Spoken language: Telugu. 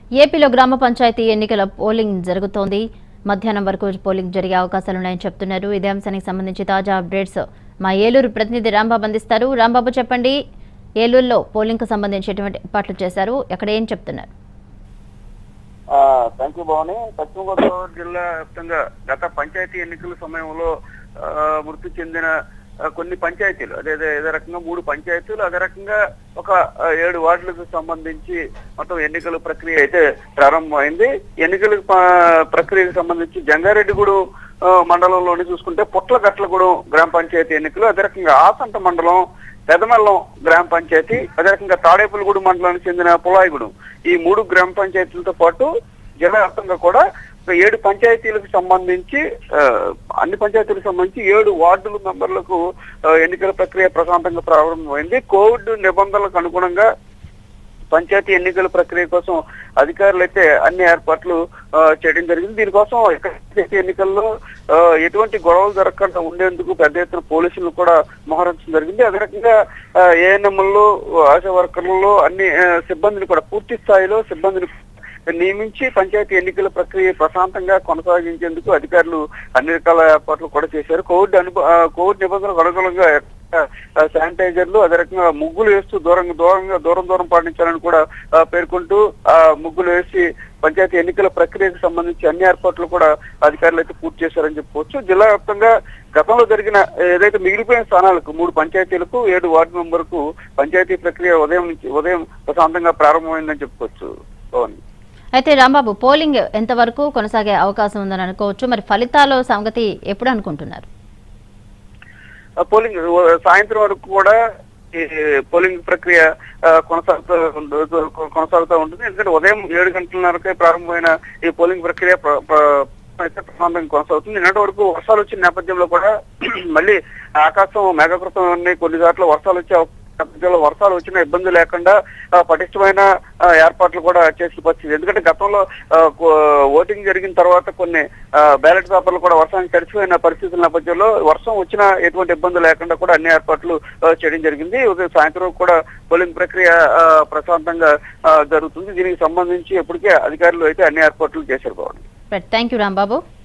ఏపీలో గ్రామ పంచాయతీ ఎన్నికల పోలింగ్ జరుగుతోంది మధ్యాహ్నం వరకు పోలింగ్ జరిగే అవకాశాలున్నాయని చెప్తున్నారు ఇదే అంశానికి సంబంధించి తాజా అప్డేట్స్ మా ఏలూరు ప్రతినిధి రాంబాబు అందిస్తారు రాంబాబు చెప్పండి ఏలూరులో పోలింగ్కు సంబంధించి ఎటువంటి ఏర్పాట్లు చేశారు ఎక్కడ ఏం చెప్తున్నారు థ్యాంక్ యూ భవాని పశ్చిమ గోదావరి జిల్లా వ్యాప్తంగా గత పంచాయతీ ఎన్నికల సమయంలో ఆ, మృతి చెందిన ఆ, కొన్ని పంచాయతీలు అదే అదే అదే రకంగా మూడు పంచాయతీలు అదే రకంగా ఒక ఆ, ఏడు వార్డులకు సంబంధించి మొత్తం ఎన్నికల ప్రక్రియ అయితే ప్రారంభమైంది ఎన్నికల ప- ప్రక్రియకు సంబంధించి జంగారెడ్డిగూడెం ఆ, మండలంలోని చూసుకుంటే పుట్లగట్లగూడెం గ్రామ పంచాయతీ ఎన్నికలు అదే రకంగా ఆసంట మండలం పెదమల్లం గ్రామ పంచాయతీ అదే రకంగా తాడేపల్లిగూడెం మండలానికి చెందిన పులాయిగూడెం ఈ మూడు గ్రామ పంచాయతీలతో పాటు జిల్లా వ్యాప్తంగా కూడా ఒక ఏడు పంచాయతీలకు సంబంధించి ఆ, అన్ని పంచాయతీలకు సంబంధించి ఏడు వార్డుల మెంబర్లకు ఆ, ఎన్నికల ప్రక్రియ ప్రశాంతంగా ప్రారంభమైంది కోవిడ్ నిబంధనలకు అనుగుణంగా పంచాయతీ ఎన్నికల ప్రక్రియ కోసం అధికారులు అయితే అన్ని ఏర్పాట్లు ఆ, చేయడం జరిగింది దీనికోసం ఇక్కడ పంచాయతీ ఎన్నికల్లో ఆ, ఎటువంటి గొడవలు జరగకుండా ఉండేందుకు పెద్ద ఎత్తున పోలీసులు కూడా మోహరించడం జరిగింది అదే రకంగా ఏఎన్ఎంలో ఆశా వర్కర్లలో అన్ని ఆ, సిబ్బందిని కూడా పూర్తి స్థాయిలో సిబ్బందిని నియమించి పంచాయతీ ఎన్నికల ప్రక్రియ ప్రశాంతంగా కొనసాగించేందుకు అధికారులు అన్ని రకాల ఏర్పాట్లు కూడా చేశారు కోవిడ్ అనుభ ఆ, కోవిడ్ నిబంధనలకు అనుగుణంగా ఆ, శానిటైజర్లు అదే రకంగా ముగ్గులు వేస్తూ దూరంగా దూరంగా దూరం దూరం పాటించాలని కూడా ఆ, పేర్కొంటూ ఆ ముగ్గులు వేసి పంచాయతీ ఎన్నికల ప్రక్రియకు సంబంధించి అన్ని ఏర్పాట్లు కూడా అధికారులు అయితే పూర్తి చేశారని చెప్పుకోవచ్చు జిల్లా వ్యాప్తంగా గతంలో జరిగిన ఏదైతే మిగిలిపోయిన స్థానాలకు మూడు పంచాయతీలకు ఏడు వార్డు మెంబర్కు పంచాయతీ ప్రక్రియ ఉదయం నుంచి ఉదయం ప్రశాంతంగా ప్రారంభమైందని చెప్పుకోవచ్చు పవన్ అయితే రాంబాబు పోలింగ్ ఎంతవరకు కొనసాగే అవకాశం ఉందని అనుకోవచ్చు మరి ఫలితాల సంగతి ఎప్పుడు అనుకుంటున్నారు ఆ పోలింగ్ ఉ- సాయంత్రం వరకు కూడా ఈ పోలింగ్ ప్రక్రియ ఆ, కొనసాగుతూ ఉండు- కొనసాగుతూ ఉంటుంది ఎందుకంటే ఉదయం ఏడు గంటలన్నరకే ప్రారంభమైన ఈ పోలింగ్ ప్రక్రియ ప్ర- ప్ర- అయితే ప్రశాంతంగా కొనసాగుతుంది నిన్నటి వరకు వర్షాలు వచ్చిన నేపథ్యంలో కూడా మళ్ళీ ఆకాశం మేఘకృతం అన్ని కొన్ని చోట్ల వర్షాలు వచ్చే అవ- నేపథ్యంలో వర్షాలు వచ్చిన ఇబ్బంది లేకుండా ఆ, పటిష్టమైన ఆ, ఏర్పాట్లు కూడా చేసిన పరిస్థితి ఎందుకంటే గతంలో ఆ, కో- ఓటింగ్ జరిగిన తర్వాత కొన్ని ఆ, బ్యాలెట్ పేపర్లు కూడా వర్షానికి తడిచిపోయిన పరిస్థితుల నేపథ్యంలో వర్షం వచ్చినా ఎటువంటి ఇబ్బంది లేకుండా కూడా అన్ని ఏర్పాట్లు ఆ, చేయడం జరిగింది ఉదయం సాయంత్రం కూడా పోలింగ్ ప్రక్రియ ఆ, ప్రశాంతంగా ఆ, జరుగుతుంది దీనికి సంబంధించి ఇప్పటికే అధికారులు అయితే అన్ని ఏర్పాట్లు చేశారు బాగుంది థ్యాంక్ యూ రాంబాబు